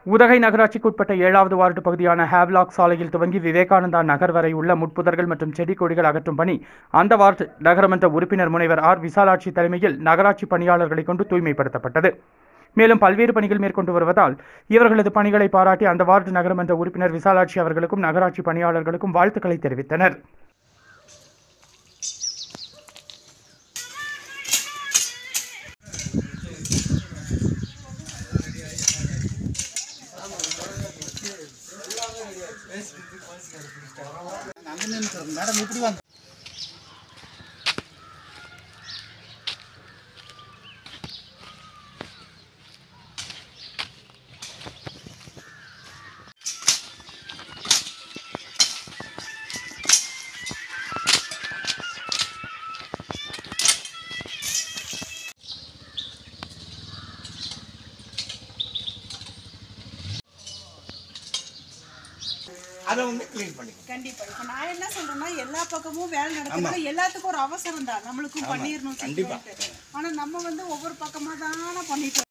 உதகை நகராட்சிக்குட்பட்ட ஏழாவது வார்டு பகுதியான ஹேவ்லாக் சாலையில் துவங்கி விவேகானந்தா நகர் வரை உள்ள முட்புதர்கள் மற்றும் செடி கொடிகள் அகற்றும் பணி அந்த வார்டு நகரமன்ற உறுப்பினர் முனைவர் ஆர் விசாலாட்சி தலைமையில் நகராட்சி பணியாளர்களை கொண்டு தூய்மைப்படுத்தப்பட்டது மேலும் பல்வேறு பணிகள் மேற்கொண்டு வருவதால் இவர்களது பணிகளை பாராட்டி அந்த வார்டு நகரமன்ற உறுப்பினர் விசாலாட்சி அவர்களுக்கும் நகராட்சி பணியாளர்களுக்கும் வாழ்த்துக்களை தெரிவித்தனர் மேடம் இப்படி வாங்க அதை வந்து க்ளீன் பண்ணிக்கணும் கண்டிப்பா இப்ப நான் என்ன சொல்றேன்னா எல்லா பக்கமும் வேலை நடக்குது எல்லாத்துக்கும் ஒரு அவசரம் தான் நம்மளுக்கும் பண்ணிடணும் கண்டிப்பா. சொல்லிட்டு. ஆனா நம்ம வந்து ஒவ்வொரு பக்கமா தானே பண்ணிட்டு